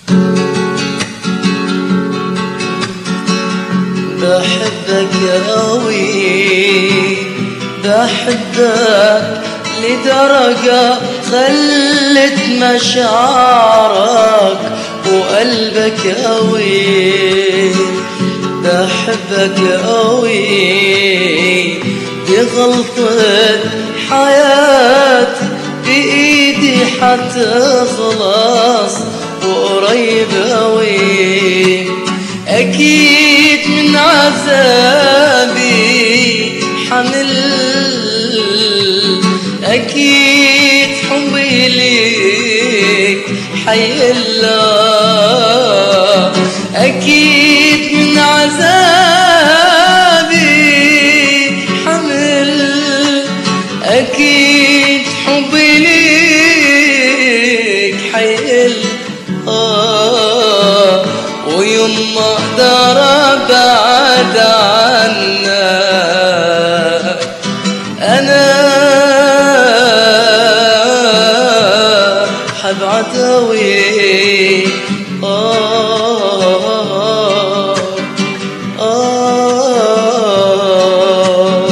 بحبك قوي بحبك لدرجة خلت مشاعرك وقلبك قوي بحبك قوي دي غلطة حياتي بإيدي حتخلص وقريب قوي أكيد من عذابي حمل أكيد حبي ليك حيلا أكيد من عذابي حمل أكيد حبي ليك حيل آه ويوم ما أقدر أبعد عنك أنا حبعد أوي آه آه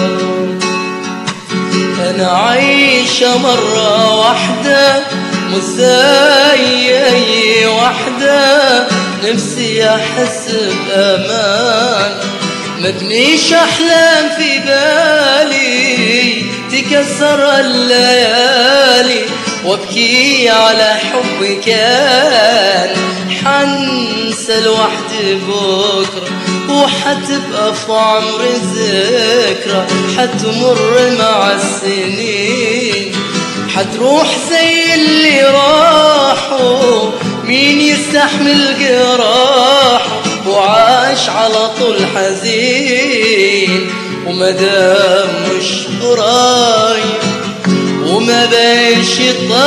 أنا عايشة مرة واحدة مش زي أي واحدة نفسي أحس بأمان مبنيش أحلام في بالي تكسر الليالي وابكي على حب كان حنسى لوحدي بكرة وحتبقى في عمري ذكرى حتمر مع السنين حتروح زي اللي راحوا مين يستحمل جراحه وعاش على طول حزين ومدام مش قريب وما بيش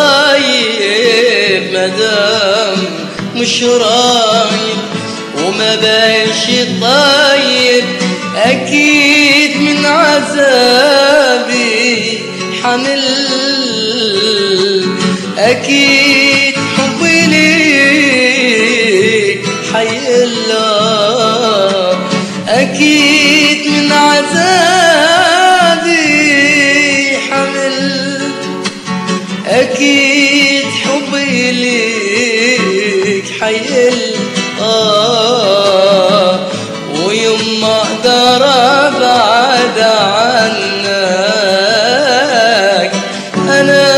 طيب مدام مش رايب وما بيش طيب أكيد من عذابي حمل أكيد حبي ليك حيلا أكيد من عذابي حمل أكيد حبي ليك حيل آه ويوم ما أقدر أبعد عنك أنا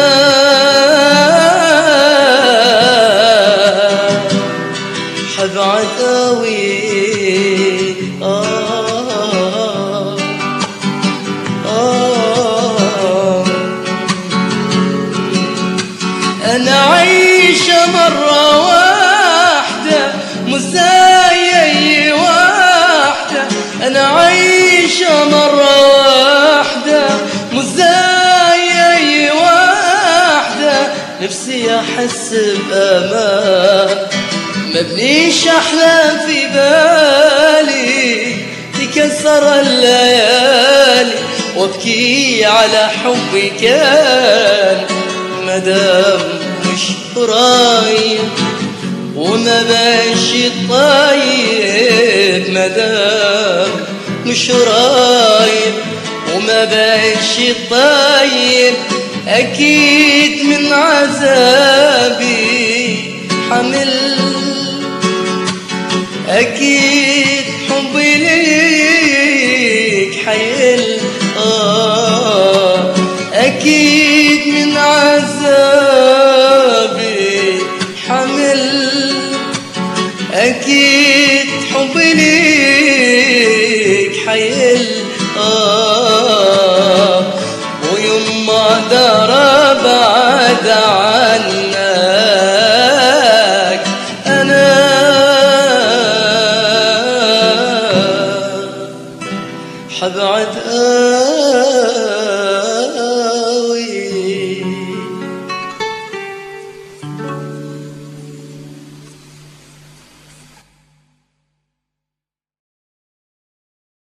حبعد أوي آه آه أنا عايشة مرة واحدة مش زي أي واحدة أنا عايشة مرة واحدة مش زي أي واحدة نفسي أحس بأمان مبنيش أحلام في بالي تكسر الليالي وابكي على حبي كان مدام مش قريب وما ماشي طيب مدام مش رايب وما ماشي طيب أكيد من عذابي حمل أكيد حبي ليك حيل آه أكيد من عذابي حمل أكيد حبي ليك حيل آه ويوم ما أقدر أبعد عنك أنا حبعد